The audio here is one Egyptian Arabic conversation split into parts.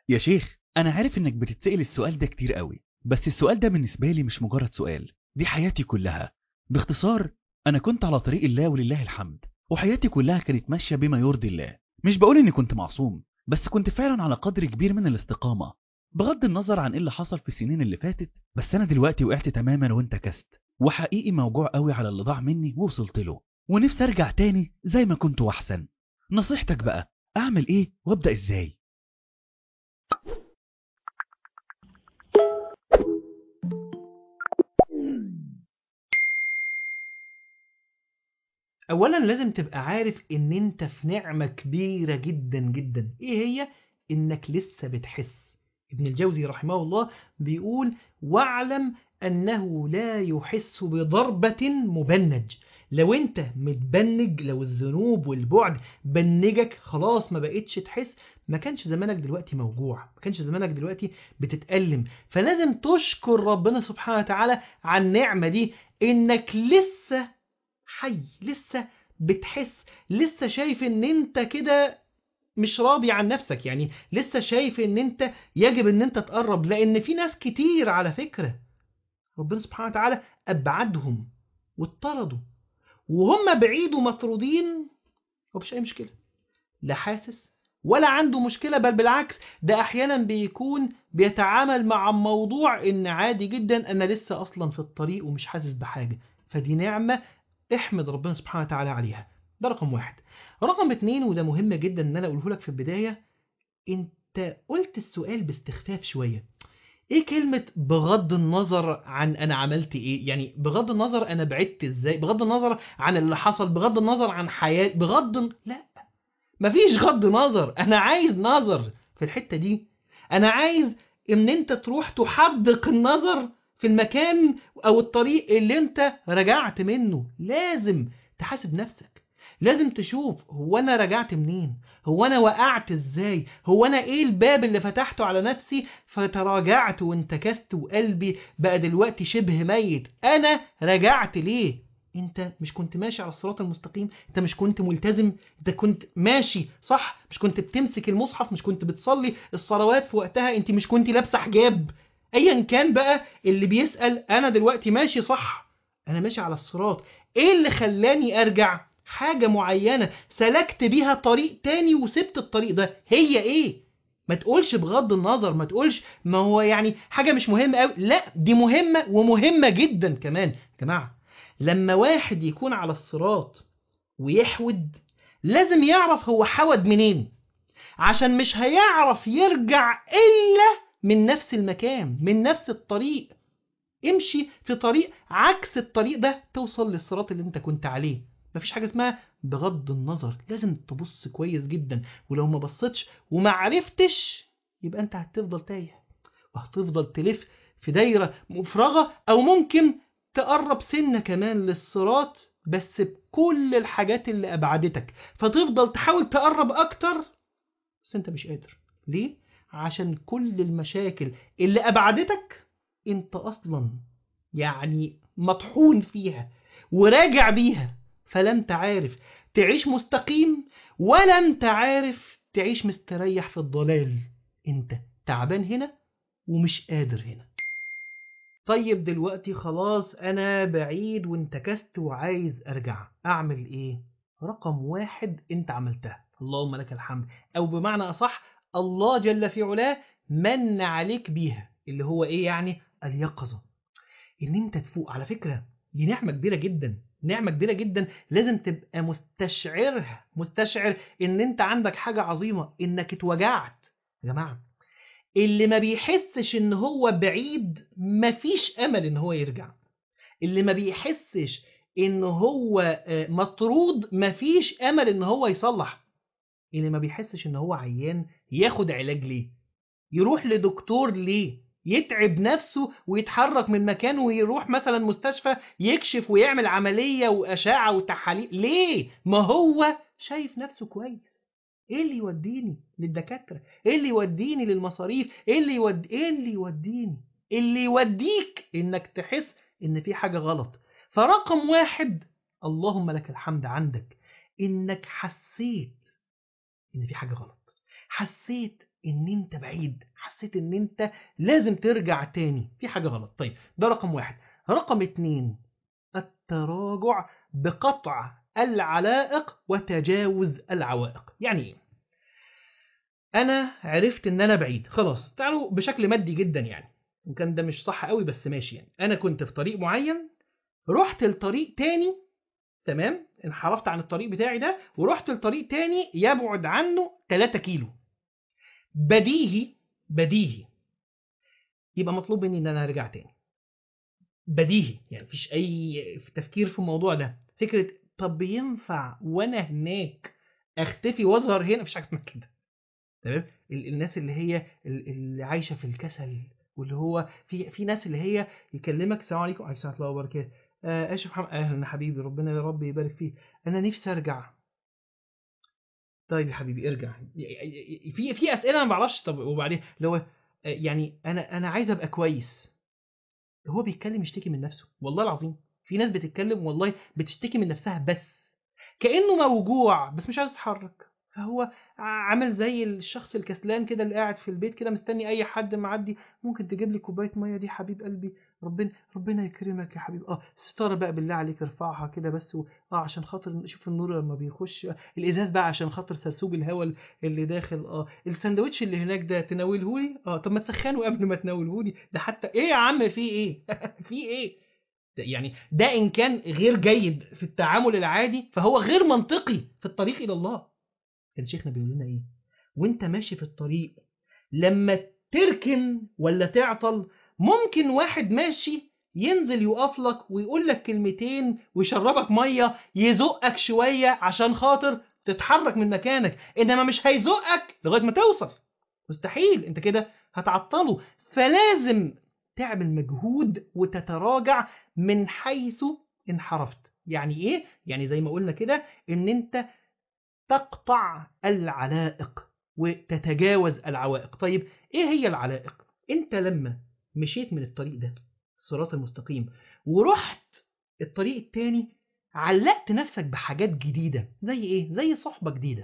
يا شيخ أنا عارف إنك بتتسأل السؤال ده كتير قوي بس السؤال ده بالنسبة لي مش مجرد سؤال دي حياتي كلها باختصار أنا كنت على طريق الله ولله الحمد وحياتي كلها كانت ماشية بما يرضي الله مش بقول إني كنت معصوم بس كنت فعلا على قدر كبير من الاستقامة بغض النظر عن إيه اللي حصل في السنين اللي فاتت بس أنا دلوقتي وقعت تماما وانتكست وحقيقي موجوع قوي على اللي ضاع مني ووصلت له ونفسي أرجع تاني زي ما كنت وأحسن نصيحتك بقى أعمل إيه وأبدأ إزاي اولا لازم تبقى عارف ان انت في نعمة كبيرة جدا جدا ايه هي انك لسه بتحس ابن الجوزي رحمه الله بيقول واعلم انه لا يحس بضربة مبنج لو انت متبنج لو الذنوب والبعد بنجك خلاص ما بقتش تحس ما كانش زمانك دلوقتي موجوع ما كانش زمانك دلوقتي بتتألم فلازم تشكر ربنا سبحانه وتعالى على النعمة دي انك لسه حي لسه بتحس لسه شايف ان انت كده مش راضي عن نفسك يعني لسه شايف ان انت يجب ان انت تقرب لان في ناس كتير على فكرة ربنا سبحانه وتعالى ابعدهم واطردوا وهم بعيد ومطرودين ومفيش اي مشكلة لا حاسس ولا عنده مشكلة بل بالعكس ده احيانا بيكون بيتعامل مع موضوع ان عادي جدا انا لسه اصلا في الطريق ومش حاسس بحاجة فدي نعمة احمد ربنا سبحانه وتعالى عليها ده رقم واحد رقم اتنين وده مهم جدا ان انا اقوله لك في البداية انت قلت السؤال باستخفاف شوية ايه كلمة بغض النظر عن انا عملت ايه يعني بغض النظر انا بعدت ازاي بغض النظر عن اللي حصل بغض النظر عن حياتي بغض لا مفيش غض نظر انا عايز نظر في الحتة دي انا عايز ان انت تروح تحدق النظر في المكان او الطريق اللي انت رجعت منه لازم تحاسب نفسك لازم تشوف هو انا رجعت منين هو انا وقعت ازاي هو انا ايه الباب اللي فتحته على نفسي فتراجعت وانتكست وقلبي بقى دلوقتي شبه ميت انا رجعت ليه انت مش كنت ماشي على الصراط المستقيم انت مش كنت ملتزم انت كنت ماشي صح مش كنت بتمسك المصحف مش كنت بتصلي الصلوات في وقتها انت مش كنت لابسه حجاب ايا كان بقى اللي بيسأل انا دلوقتي ماشي صح انا ماشي على الصراط ايه اللي خلاني ارجع حاجة معينة سلكت بيها طريق تاني وسبت الطريق ده هي ايه ما تقولش بغض النظر ما تقولش ما هو يعني حاجة مش مهمة قوي لا دي مهمة ومهمة جدا كمان يا جماعة لما واحد يكون على الصراط ويحود لازم يعرف هو حود منين عشان مش هيعرف يرجع إلا من نفس المكان من نفس الطريق امشي في طريق عكس الطريق ده توصل للصراط اللي انت كنت عليه مفيش حاجة اسمها بغض النظر لازم تبص كويس جدا ولو ما بصيتش وما عرفتش يبقى انت هتفضل تايه وهتفضل تلف في دايرة مفرغة او ممكن تقرب سنة كمان للصراط بس بكل الحاجات اللي ابعدتك فتفضل تحاول تقرب اكتر بس انت مش قادر ليه؟ عشان كل المشاكل اللي ابعدتك انت اصلا يعني مطحون فيها وراجع بيها فلا انت عارف تعيش مستقيم ولا انت عارف تعيش مستريح في الضلال انت تعبان هنا ومش قادر هنا طيب دلوقتي خلاص انا بعيد وانتكست وعايز ارجع اعمل ايه رقم واحد انت عملتها اللهم لك الحمد او بمعنى اصح الله جل في علاه من عليك بيها اللي هو ايه يعني اليقظة ان انت تفوق على فكرة دي نعمة كبيرة جدا نعمة كبيرة جدا لازم تبقى مستشعرها مستشعر ان انت عندك حاجة عظيمة انك اتوجعت يا جماعة اللي ما بيحسش ان هو بعيد مفيش امل ان هو يرجع اللي ما بيحسش ان هو مطرود مفيش امل ان هو يصلح اللي ما بيحسش ان هو عيان ياخد علاج ليه يروح لدكتور ليه يتعب نفسه ويتحرك من مكانه ويروح مثلا مستشفى يكشف ويعمل عملية وأشعة وتحاليل ليه؟ ما هو شايف نفسه كويس ايه اللي يوديني للدكاترة ايه اللي يوديني للمصاريف ايه اللي يود... ايه اللي يوديني اللي يوديك انك تحس ان في حاجة غلط فرقم واحد اللهم لك الحمد عندك انك حسيت ان في حاجة غلط حسيت ان انت بعيد حسيت ان انت لازم ترجع تاني في حاجة غلط طيب ده رقم واحد رقم اتنين التراجع بقطع العلائق وتجاوز العوائق يعني ايه انا عرفت ان انا بعيد خلاص تعالوا بشكل مادي جدا يعني وكان ده مش صح قوي بس ماشي يعني انا كنت في طريق معين رحت لطريق تاني تمام انحرفت عن الطريق بتاعي ده ورحت لطريق تاني يبعد عنه 3 كيلو بديهي بديهي يبقى مطلوب مني ان انا ارجع تاني بديهي يعني مفيش اي تفكير في الموضوع ده فكره طب ينفع وانا هناك اختفي واظهر هنا مفيش حاجه اسمها كده تمام ال- الناس اللي هي ال- اللي عايشه في الكسل واللي هو في في ناس اللي هي يكلمك السلام عليكم وعليكم السلام ورحمه الله وبركاته آه اشرف محمد اهلا يا حبيبي ربنا يا رب يبارك فيك انا نفسي ارجع طيب يا حبيبي ارجع في في اسئله انا ما بعرفش طب وبعدين اللي هو آه، يعني انا انا عايز ابقى كويس هو بيتكلم يشتكي من نفسه والله العظيم في ناس بتتكلم والله بتشتكي من نفسها بس كانه موجوع بس مش عايز يتحرك فهو عامل زي الشخص الكسلان كده اللي قاعد في البيت كده مستني اي حد معدي ممكن تجيب لي كوبايه ميه دي حبيب قلبي ربنا ربنا يكرمك يا حبيبي اه الستاره بقى بالله عليك ارفعها كده بس و... اه عشان خاطر نشوف النور لما بيخش الازاز بقى عشان خاطر سرسوب الهواء اللي داخل اه الساندوتش اللي هناك ده تناوله لي اه طب ما تسخنه قبل ما تناوله لي ده حتى ايه يا عم في ايه في ايه ده يعني ده ان كان غير جيد في التعامل العادي فهو غير منطقي في الطريق الى الله كان شيخنا بيقول لنا ايه وانت ماشي في الطريق لما تركن ولا تعطل ممكن واحد ماشي ينزل يقف لك ويقول لك كلمتين ويشربك ميه يزقك شويه عشان خاطر تتحرك من مكانك انما مش هيزقك لغايه ما توصل مستحيل انت كده هتعطله فلازم تعمل مجهود وتتراجع من حيث انحرفت يعني ايه يعني زي ما قلنا كده ان انت تقطع العلائق وتتجاوز العوائق طيب ايه هي العلائق انت لما مشيت من الطريق ده الصراط المستقيم ورحت الطريق التاني علقت نفسك بحاجات جديدة زي ايه زي صحبة جديدة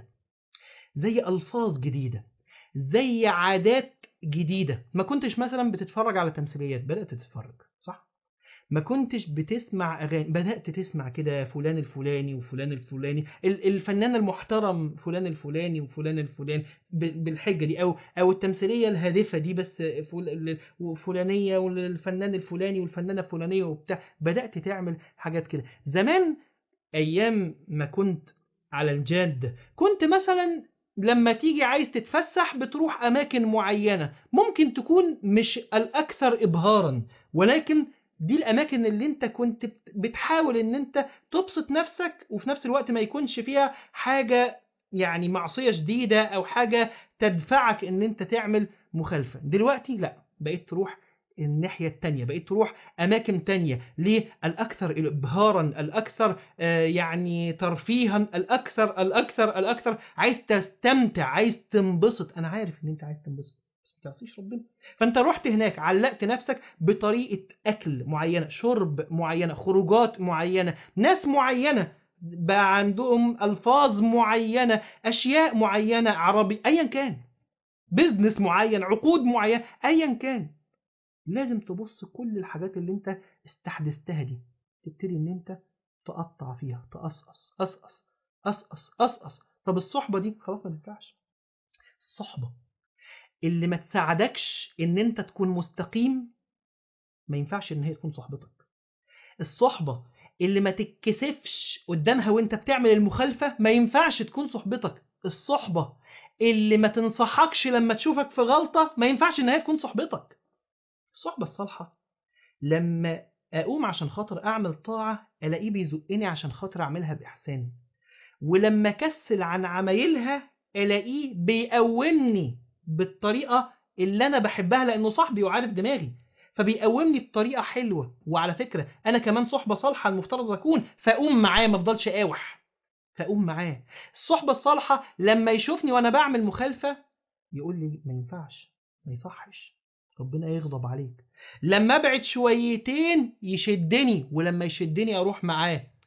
زي ألفاظ جديدة زي عادات جديدة ما كنتش مثلا بتتفرج على تمثيليات بدأت تتفرج صح ما كنتش بتسمع اغاني بدات تسمع كده فلان الفلاني وفلان الفلاني ال- الفنان المحترم فلان الفلاني وفلان الفلاني ب- بالحجه دي او او التمثيليه الهادفه دي بس فل- فلانيه والفنان الفلاني والفنانه الفلانيه وبتاع بدات تعمل حاجات كده زمان ايام ما كنت على الجاد كنت مثلا لما تيجي عايز تتفسح بتروح اماكن معينه ممكن تكون مش الاكثر ابهارا ولكن دي الاماكن اللي انت كنت بت- بتحاول ان انت تبسط نفسك وفي نفس الوقت ما يكونش فيها حاجه يعني معصيه شديده او حاجه تدفعك ان انت تعمل مخالفه دلوقتي لا بقيت تروح الناحية التانية بقيت تروح أماكن تانية ليه الأكثر إبهارا الأكثر آه، يعني ترفيها الأكثر الأكثر الأكثر عايز تستمتع عايز تنبسط أنا عارف إن أنت عايز تنبسط بس ما تعصيش ربنا فأنت رحت هناك علقت نفسك بطريقة أكل معينة شرب معينة خروجات معينة ناس معينة بقى عندهم ألفاظ معينة أشياء معينة عربي أيا كان بزنس معين عقود معينة أيا كان لازم تبص كل الحاجات اللي انت استحدثتها دي تبتدي ان انت تقطع فيها تقصقص قصقص قصقص قصقص طب الصحبة دي خلاص ما تنفعش الصحبة اللي ما تساعدكش ان انت تكون مستقيم ما ينفعش ان هي تكون صحبتك الصحبة اللي ما تتكسفش قدامها وانت بتعمل المخالفة ما ينفعش تكون صحبتك الصحبة اللي ما تنصحكش لما تشوفك في غلطة ما ينفعش ان هي تكون صحبتك الصحبة الصالحة لما أقوم عشان خاطر أعمل طاعة ألاقيه بيزقني عشان خاطر أعملها بإحسان ولما كسل عن عمايلها ألاقيه بيقومني بالطريقة اللي أنا بحبها لأنه صاحبي وعارف دماغي فبيقومني بطريقة حلوة وعلى فكرة أنا كمان صحبة صالحة المفترض أكون فأقوم معاه ما أفضلش قاوح فأقوم معاه الصحبة الصالحة لما يشوفني وأنا بعمل مخالفة يقول لي ما ينفعش ما يصحش ربنا يغضب عليك لما ابعد شويتين يشدني ولما يشدني اروح معاه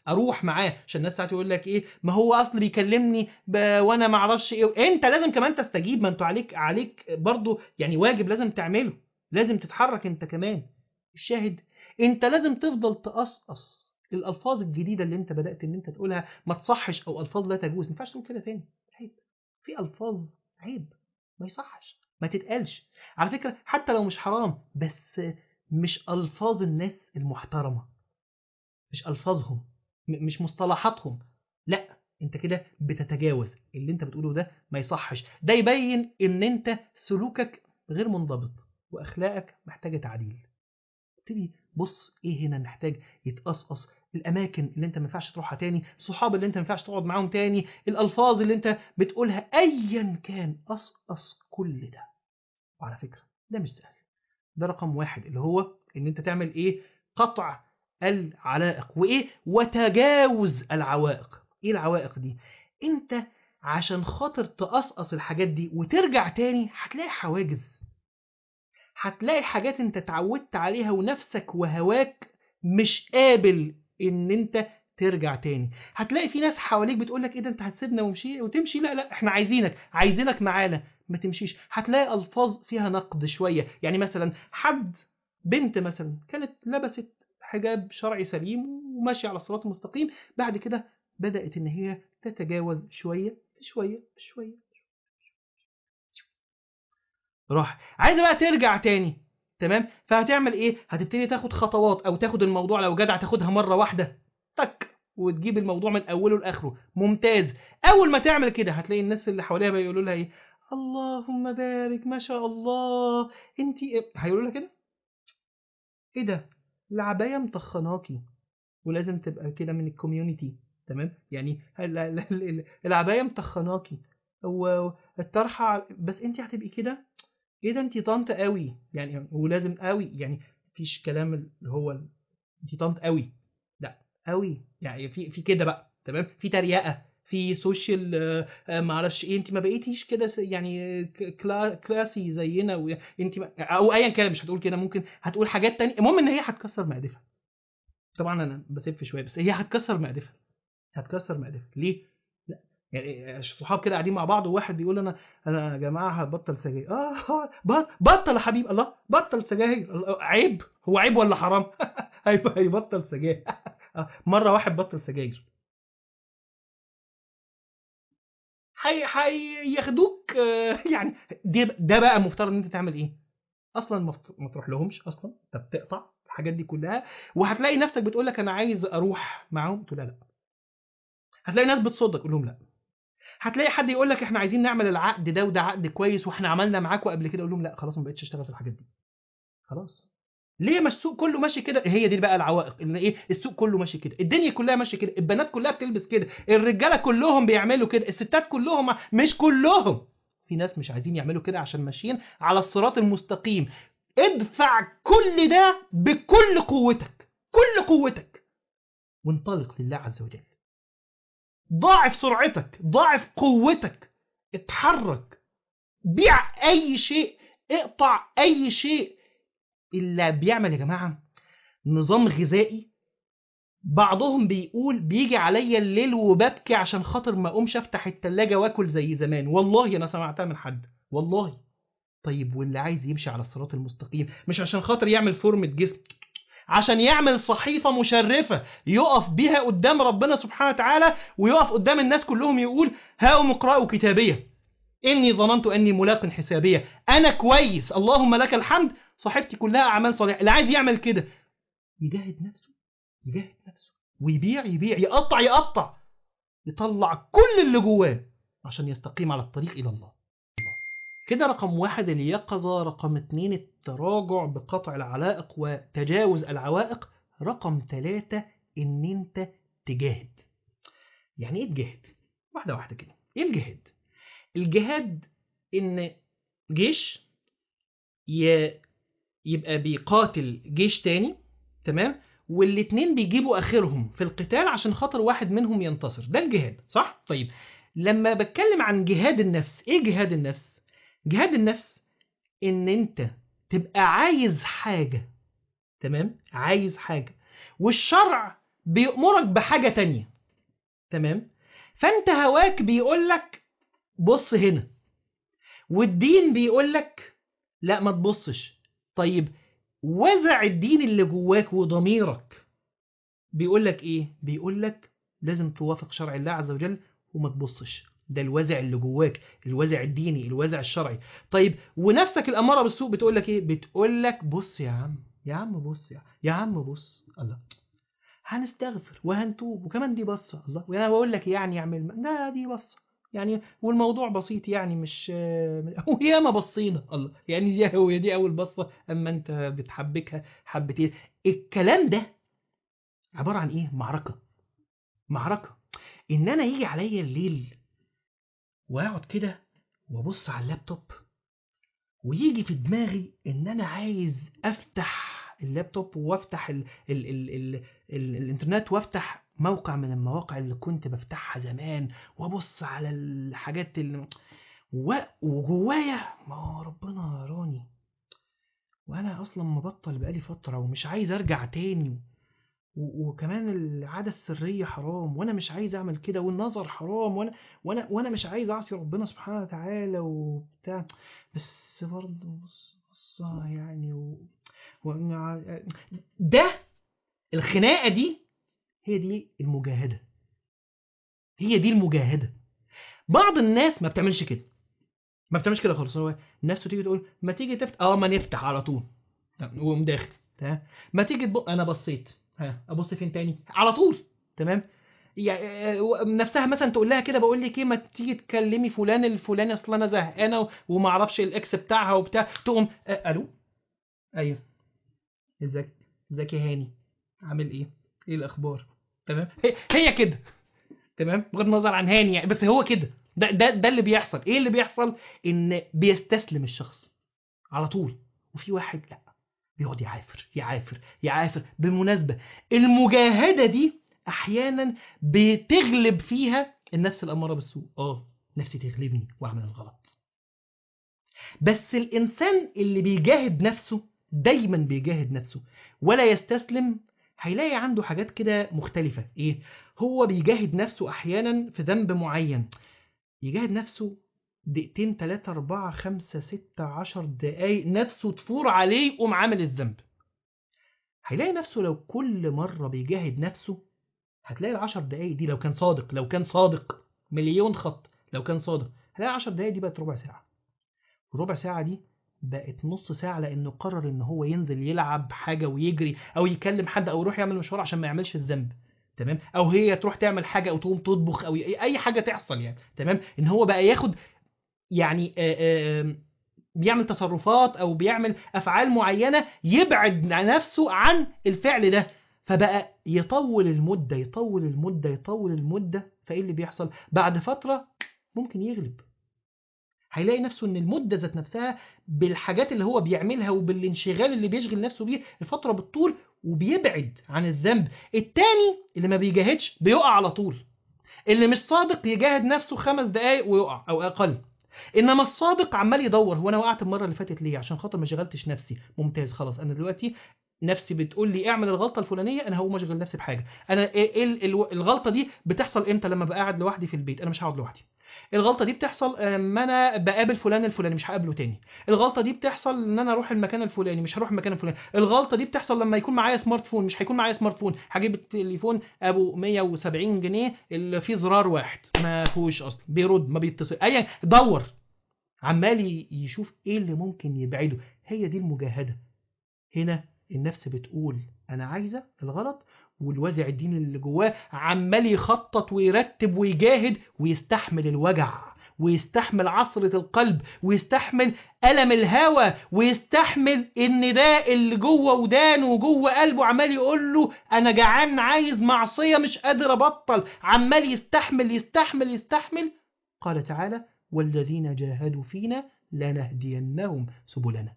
اروح معاه عشان الناس ساعات يقول لك ايه ما هو اصل بيكلمني ب... وانا ما اعرفش ايه انت لازم كمان تستجيب ما انتوا عليك عليك برضو يعني واجب لازم تعمله لازم تتحرك انت كمان الشاهد انت لازم تفضل تقصقص الالفاظ الجديده اللي انت بدات ان انت تقولها ما تصحش او الفاظ لا تجوز ما ينفعش تقول كده تاني عيب في الفاظ عيب ما يصحش ما تتقالش على فكره حتى لو مش حرام بس مش الفاظ الناس المحترمه مش الفاظهم م- مش مصطلحاتهم لا انت كده بتتجاوز اللي انت بتقوله ده ما يصحش ده يبين ان انت سلوكك غير منضبط واخلاقك محتاجه تعديل ابتدي بص ايه هنا محتاج يتقصقص الاماكن اللي انت ما ينفعش تروحها تاني الصحاب اللي انت ما ينفعش تقعد معاهم تاني الالفاظ اللي انت بتقولها ايا كان قصقص كل ده وعلى فكره ده مش سهل ده رقم واحد اللي هو ان انت تعمل ايه قطع العلائق وايه وتجاوز العوائق ايه العوائق دي انت عشان خاطر تقصقص الحاجات دي وترجع تاني هتلاقي حواجز هتلاقي حاجات انت اتعودت عليها ونفسك وهواك مش قابل ان انت ترجع تاني هتلاقي في ناس حواليك بتقولك ايه ده انت هتسيبنا ومشي وتمشي لا لا احنا عايزينك عايزينك معانا ما تمشيش هتلاقي الفاظ فيها نقد شويه يعني مثلا حد بنت مثلا كانت لبست حجاب شرعي سليم وماشيه على الصراط المستقيم بعد كده بدات ان هي تتجاوز شويه شويه شويه راح عايزه بقى ترجع تاني تمام فهتعمل ايه هتبتدي تاخد خطوات او تاخد الموضوع لو جدع تاخدها مره واحده تك وتجيب الموضوع من اوله لاخره ممتاز اول ما تعمل كده هتلاقي الناس اللي حواليها بيقولوا لها ايه اللهم بارك ما شاء الله انت إيه؟ هيقولوا لها كده ايه ده العبايه مطخناكي ولازم تبقى كده من الكوميونتي تمام يعني ال- ال- ال- العبايه مطخناكي والطرحه بس انت هتبقي كده ايه ده انت طنط قوي يعني ولازم قوي يعني مفيش كلام اللي هو انت طنط قوي لا قوي يعني في في كده بقى تمام في تريقه في سوشيال آه، آه، ما اعرفش ايه انت ما بقيتيش كده س- يعني ك- كلا كلاسي زينا وانت ما- او ايا كان مش هتقول كده ممكن هتقول حاجات تانية المهم ان هي هتكسر مقادفها طبعا انا بسف شويه بس هي هتكسر مقادفها هتكسر مقادفها ليه لا يعني صحاب كده قاعدين مع بعض وواحد بيقول انا انا يا جماعه هبطل سجاير اه آه، بط- بطل يا حبيب الله بطل سجاير الله- عيب هو عيب ولا حرام هيبقى هيبطل سجاير آه، مره واحد بطل سجاير هي هياخدوك آه، يعني دي ده بقى المفترض ان انت تعمل ايه اصلا ما فت- ما تروح لهمش اصلا انت بتقطع الحاجات دي كلها وهتلاقي نفسك بتقول لك انا عايز اروح معاهم تقول لا لا هتلاقي ناس بتصدق تقول لهم لا هتلاقي حد يقول لك احنا عايزين نعمل العقد ده وده عقد كويس واحنا عملنا معاكم قبل كده اقول لهم لا خلاص ما بقتش اشتغل في الحاجات دي خلاص ليه ما السوق كله ماشي كده هي دي بقى العوائق ان ايه السوق كله ماشي كده الدنيا كلها ماشيه كده البنات كلها بتلبس كده الرجاله كلهم بيعملوا كده الستات كلهم مش كلهم في ناس مش عايزين يعملوا كده عشان ماشيين على الصراط المستقيم ادفع كل ده بكل قوتك كل قوتك وانطلق لله عز وجل ضاعف سرعتك ضاعف قوتك اتحرك بيع اي شيء اقطع اي شيء اللي بيعمل يا جماعه نظام غذائي بعضهم بيقول بيجي عليا الليل وببكي عشان خاطر ما اقومش افتح التلاجة واكل زي زمان والله انا سمعتها من حد والله طيب واللي عايز يمشي على الصراط المستقيم مش عشان خاطر يعمل فورمة جسم عشان يعمل صحيفة مشرفة يقف بيها قدام ربنا سبحانه وتعالى ويقف قدام الناس كلهم يقول هاؤم اقرأوا كتابية إني ظننت أني ملاق حسابية أنا كويس اللهم لك الحمد صحيفتي كلها أعمال صالحة اللي عايز يعمل كده يجاهد نفسه يجاهد نفسه ويبيع يبيع يقطع يقطع يطلع كل اللي جواه عشان يستقيم على الطريق إلى الله كده رقم واحد اليقظة رقم اتنين التراجع بقطع العلائق وتجاوز العوائق رقم ثلاثة ان انت تجاهد يعني ايه تجاهد واحدة واحدة كده ايه الجهاد الجهاد ان جيش ي... يبقى بيقاتل جيش تاني تمام والاتنين بيجيبوا اخرهم في القتال عشان خاطر واحد منهم ينتصر ده الجهاد صح طيب لما بتكلم عن جهاد النفس ايه جهاد النفس جهاد النفس ان انت تبقى عايز حاجة تمام عايز حاجة والشرع بيأمرك بحاجة تانية تمام فانت هواك بيقول لك بص هنا والدين بيقول لك لا ما تبصش طيب وزع الدين اللي جواك وضميرك بيقول لك ايه بيقول لك لازم توافق شرع الله عز وجل وما تبصش ده الوازع اللي جواك الوازع الديني الوازع الشرعي طيب ونفسك الاماره بالسوء بتقول لك ايه بتقول لك بص يا عم يا عم بص يا, يا عم بص الله هنستغفر وهنتوب وكمان دي بصه الله وانا بقول لك يعني اعمل لا دي بصه يعني والموضوع بسيط يعني مش وياما بصينا الله يعني دي هو دي اول بصه اما انت بتحبكها حبتين الكلام ده عباره عن ايه معركه معركه ان انا يجي عليا الليل واقعد كده وابص على اللابتوب ويجي في دماغي ان انا عايز افتح اللابتوب وافتح ال ال ال ال ال الانترنت وافتح موقع من المواقع اللي كنت بفتحها زمان وابص على الحاجات اللي و... وجوايا ما هو ربنا راني وانا اصلا مبطل بقالي فتره ومش عايز ارجع تاني و... وكمان العاده السريه حرام وانا مش عايز اعمل كده والنظر حرام وانا وانا وانا مش عايز اعصي ربنا سبحانه وتعالى وبتاع بس برضه بص بص يعني و... و... ده الخناقه دي هي دي المجاهده هي دي المجاهده بعض الناس ما بتعملش كده ما بتعملش كده خالص هو الناس تيجي تقول ما تيجي تفتح اه ما نفتح على طول وقوم داخل تمام ما تيجي تبق انا بصيت ها ابص فين تاني على طول تمام يعني نفسها مثلا تقول لها كده بقول لك ايه ما تيجي تكلمي فلان الفلاني اصل انا زهقانه وما اعرفش الاكس بتاعها وبتاع تقوم آه الو ايوه ازيك ازيك يا هاني عامل ايه ايه الاخبار تمام هي, هي كده تمام بغض النظر عن هاني يعني بس هو كده ده ده ده اللي بيحصل ايه اللي بيحصل ان بيستسلم الشخص على طول وفي واحد لا بيقعد يعافر يعافر يعافر بالمناسبه المجاهده دي احيانا بتغلب فيها النفس الاماره بالسوء اه نفسي تغلبني واعمل الغلط بس الانسان اللي بيجاهد نفسه دايما بيجاهد نفسه ولا يستسلم هيلاقي عنده حاجات كده مختلفة إيه؟ هو بيجاهد نفسه أحيانا في ذنب معين يجاهد نفسه دقيقتين تلاتة أربعة خمسة ستة عشر دقايق نفسه تفور عليه يقوم عامل الذنب هيلاقي نفسه لو كل مرة بيجاهد نفسه هتلاقي العشر دقايق دي لو كان صادق لو كان صادق مليون خط لو كان صادق هتلاقي العشر دقايق دي بقت ربع ساعة الربع ساعة دي بقت نص ساعة لأنه قرر إن هو ينزل يلعب حاجة ويجري أو يكلم حد أو يروح يعمل مشوار عشان ما يعملش الذنب تمام أو هي تروح تعمل حاجة أو تقوم تطبخ أو أي حاجة تحصل يعني تمام إن هو بقى ياخد يعني آآ آآ بيعمل تصرفات أو بيعمل أفعال معينة يبعد نفسه عن الفعل ده فبقى يطول المدة يطول المدة يطول المدة فإيه اللي بيحصل بعد فترة ممكن يغلب هيلاقي نفسه ان المده ذات نفسها بالحاجات اللي هو بيعملها وبالانشغال اللي بيشغل نفسه بيه الفتره بالطول وبيبعد عن الذنب التاني اللي ما بيجاهدش بيقع على طول اللي مش صادق يجاهد نفسه خمس دقايق ويقع او اقل انما الصادق عمال يدور هو انا وقعت المره اللي فاتت ليه عشان خاطر ما شغلتش نفسي ممتاز خلاص انا دلوقتي نفسي بتقول لي اعمل الغلطه الفلانيه انا هقوم اشغل نفسي بحاجه انا ايه الغلطه دي بتحصل امتى لما بقى قاعد لوحدي في البيت انا مش هقعد لوحدي الغلطه دي بتحصل لما انا بقابل فلان الفلاني مش هقابله تاني الغلطه دي بتحصل ان انا اروح المكان الفلاني مش هروح المكان الفلاني الغلطه دي بتحصل لما يكون معايا سمارت فون مش هيكون معايا سمارت فون هجيب التليفون ابو 170 جنيه اللي فيه زرار واحد ما فيهوش اصلا بيرد ما بيتصل اي دور عمال يشوف ايه اللي ممكن يبعده هي دي المجاهده هنا النفس بتقول انا عايزه الغلط والوازع الديني اللي جواه عمال يخطط ويرتب ويجاهد ويستحمل الوجع ويستحمل عصرة القلب ويستحمل ألم الهوى ويستحمل إن ده اللي جوه ودانه وجوه قلبه عمال يقول له أنا جعان عايز معصية مش قادر أبطل عمال يستحمل يستحمل يستحمل قال تعالى والذين جاهدوا فينا لنهدينهم سبلنا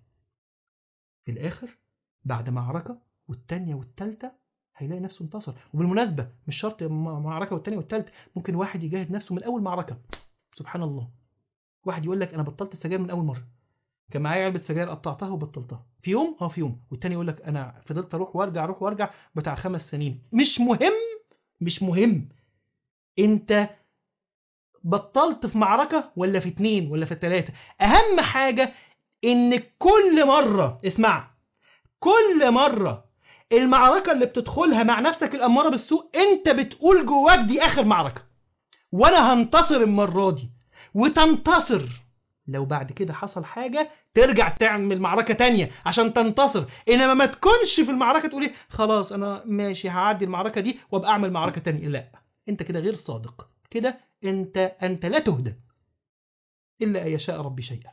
في الآخر بعد معركة والتانية والتالتة هيلاقي نفسه انتصر وبالمناسبة مش شرط معركة والتانية والتالتة ممكن واحد يجاهد نفسه من أول معركة سبحان الله واحد يقول لك أنا بطلت السجاير من أول مرة كان معايا علبه سجاير قطعتها وبطلتها في يوم اه في يوم والتاني يقول لك انا فضلت اروح وارجع اروح وارجع بتاع خمس سنين مش مهم مش مهم انت بطلت في معركه ولا في اتنين ولا في تلاته اهم حاجه ان كل مره اسمع كل مره المعركه اللي بتدخلها مع نفسك الاماره بالسوء انت بتقول جواك دي اخر معركه وانا هنتصر المره دي وتنتصر لو بعد كده حصل حاجه ترجع تعمل معركه تانية عشان تنتصر انما ما تكونش في المعركه تقولي خلاص انا ماشي هعدي المعركه دي وابقى اعمل معركه تانية لا انت كده غير صادق كده انت انت لا تهدى الا ان يشاء ربي شيئا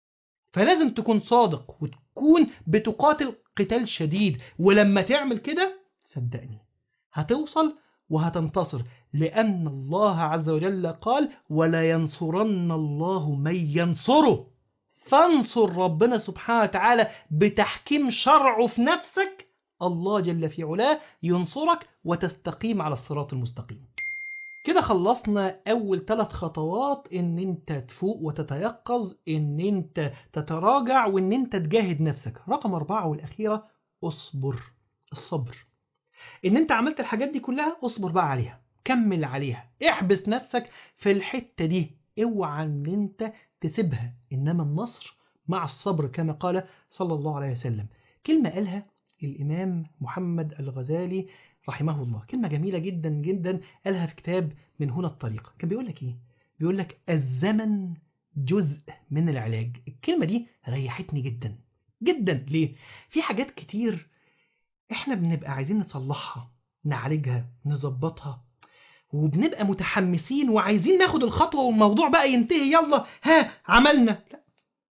فلازم تكون صادق وتكون بتقاتل قتال شديد ولما تعمل كده صدقني هتوصل وهتنتصر لأن الله عز وجل قال ولا ينصرن الله من ينصره فانصر ربنا سبحانه وتعالى بتحكيم شرعه في نفسك الله جل في علاه ينصرك وتستقيم على الصراط المستقيم كده خلصنا أول ثلاث خطوات إن أنت تفوق وتتيقظ إن أنت تتراجع وإن أنت تجاهد نفسك رقم أربعة والأخيرة أصبر الصبر إن أنت عملت الحاجات دي كلها أصبر بقى عليها كمل عليها احبس نفسك في الحتة دي اوعى إن أنت تسيبها إنما النصر مع الصبر كما قال صلى الله عليه وسلم كلمة قالها الإمام محمد الغزالي رحمه الله كلمة جميلة جدا جدا قالها في كتاب من هنا الطريق كان بيقول لك إيه بيقول لك الزمن جزء من العلاج الكلمة دي ريحتني جدا جدا ليه في حاجات كتير احنا بنبقى عايزين نصلحها نعالجها نظبطها وبنبقى متحمسين وعايزين ناخد الخطوة والموضوع بقى ينتهي يلا ها عملنا لا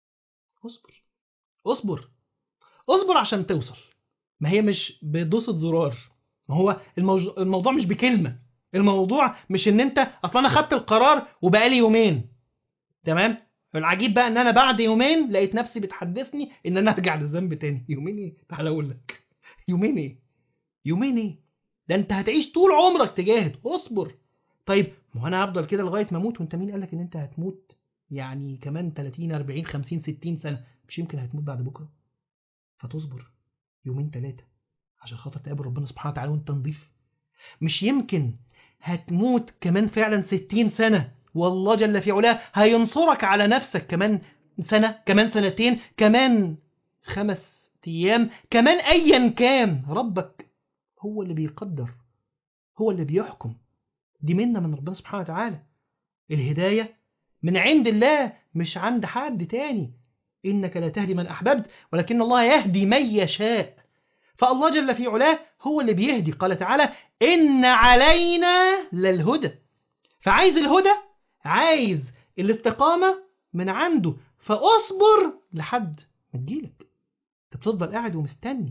اصبر اصبر اصبر عشان توصل ما هي مش بدوسة زرار ما هو الموضوع, الموضوع مش بكلمة الموضوع مش ان انت اصلا انا خدت القرار وبقالي يومين تمام العجيب بقى ان انا بعد يومين لقيت نفسي بتحدثني ان انا ارجع للذنب تاني يومين ايه تعال اقول لك يومين ايه يومين ايه ده انت هتعيش طول عمرك تجاهد اصبر طيب ما هو انا هفضل كده لغايه ما اموت وانت مين قالك ان انت هتموت يعني كمان 30 40 50 60 سنه مش يمكن هتموت بعد بكره فتصبر يومين ثلاثه عشان خاطر تقابل ربنا سبحانه وتعالى وانت نضيف مش يمكن هتموت كمان فعلا 60 سنه والله جل في علاه هينصرك على نفسك كمان سنه كمان سنتين كمان خمس ايام كمان ايا كان ربك هو اللي بيقدر هو اللي بيحكم دي منا من ربنا سبحانه وتعالى الهداية من عند الله مش عند حد تاني إنك لا تهدي من أحببت ولكن الله يهدي من يشاء فالله جل في علاه هو اللي بيهدي قال تعالى إن علينا للهدى فعايز الهدى عايز الاستقامة من عنده فأصبر لحد ما تجيلك انت بتفضل قاعد ومستني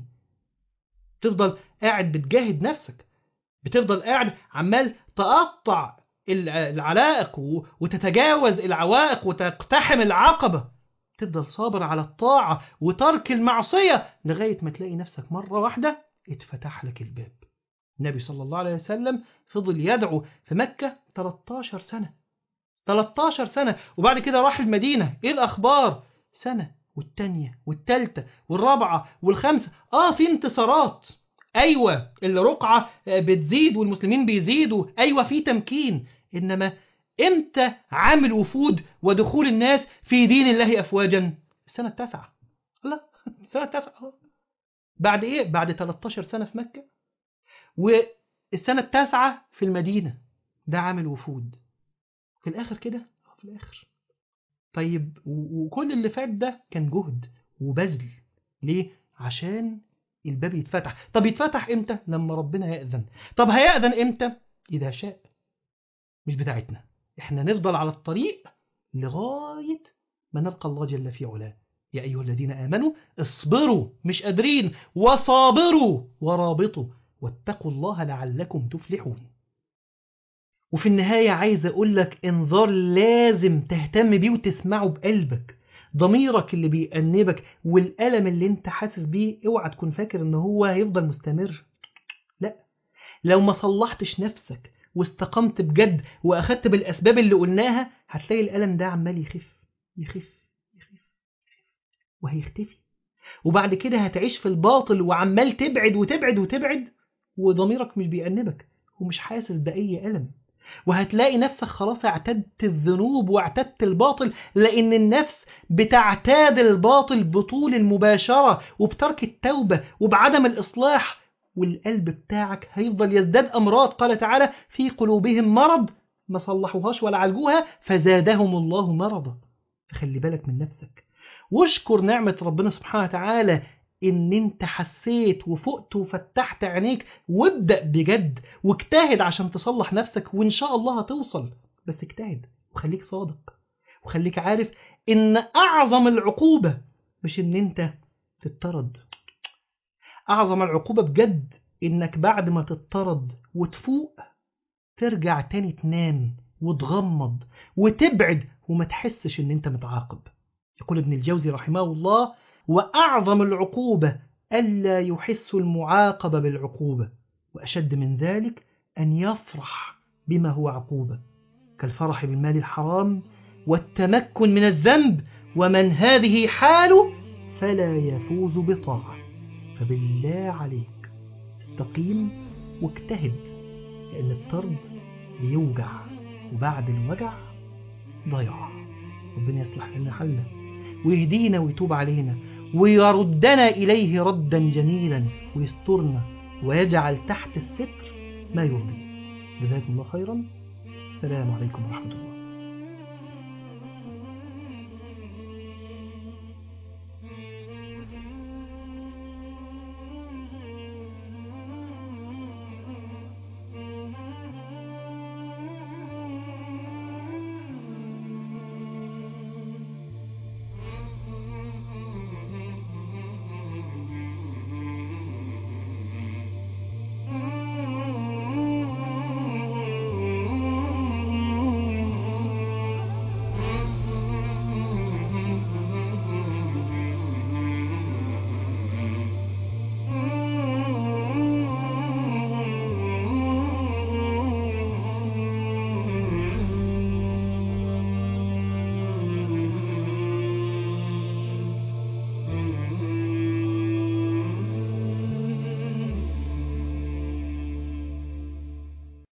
بتفضل قاعد بتجاهد نفسك بتفضل قاعد عمال تقطع العلائق وتتجاوز العوائق وتقتحم العقبة تفضل صابر على الطاعة وترك المعصية لغاية ما تلاقي نفسك مرة واحدة اتفتح لك الباب النبي صلى الله عليه وسلم فضل يدعو في مكة 13 سنة 13 سنة وبعد كده راح المدينة ايه الأخبار سنة والتانية والتالتة والرابعة والخامسة اه في انتصارات ايوه الرقعة بتزيد والمسلمين بيزيدوا ايوه في تمكين انما امتى عامل وفود ودخول الناس في دين الله افواجا السنة التاسعة لا السنة التاسعة بعد ايه بعد 13 سنة في مكة والسنة التاسعة في المدينة ده عامل وفود في الاخر كده في الاخر طيب وكل اللي فات ده كان جهد وبذل ليه عشان الباب يتفتح طب يتفتح امتى لما ربنا يأذن طب هيأذن امتى إذا شاء مش بتاعتنا احنا نفضل على الطريق لغاية ما نلقى الله جل في علاه يا أيها الذين آمنوا اصبروا مش قادرين وصابروا ورابطوا واتقوا الله لعلكم تفلحون وفي النهاية عايز أقول لك إنذار لازم تهتم بيه وتسمعه بقلبك ضميرك اللي بيأنبك والألم اللي انت حاسس بيه اوعى تكون فاكر ان هو هيفضل مستمر لا لو ما صلحتش نفسك واستقمت بجد واخدت بالاسباب اللي قلناها هتلاقي الالم ده عمال يخف يخف يخف وهيختفي وبعد كده هتعيش في الباطل وعمال تبعد وتبعد وتبعد وضميرك مش بيأنبك ومش حاسس بأي ألم وهتلاقي نفسك خلاص اعتدت الذنوب واعتدت الباطل لأن النفس بتعتاد الباطل بطول المباشرة وبترك التوبة وبعدم الإصلاح والقلب بتاعك هيفضل يزداد أمراض قال تعالى في قلوبهم مرض ما صلحوهاش ولا عالجوها فزادهم الله مرضا فخلي بالك من نفسك واشكر نعمة ربنا سبحانه وتعالى ان انت حسيت وفقت وفتحت عينيك وابدأ بجد واجتهد عشان تصلح نفسك وان شاء الله هتوصل بس اجتهد وخليك صادق وخليك عارف ان اعظم العقوبة مش ان انت تتطرد اعظم العقوبة بجد انك بعد ما تتطرد وتفوق ترجع تاني تنام وتغمض وتبعد وما تحسش ان انت متعاقب يقول ابن الجوزي رحمه الله وأعظم العقوبة ألا يحس المعاقب بالعقوبة وأشد من ذلك أن يفرح بما هو عقوبة كالفرح بالمال الحرام والتمكن من الذنب ومن هذه حاله فلا يفوز بطاعة فبالله عليك استقيم واجتهد لأن الطرد بيوجع وبعد الوجع ضياع ربنا يصلح لنا حالنا ويهدينا ويتوب علينا ويردنا إليه ردا جميلا ويسترنا ويجعل تحت الستر ما يرضي جزاكم الله خيرا السلام عليكم ورحمة الله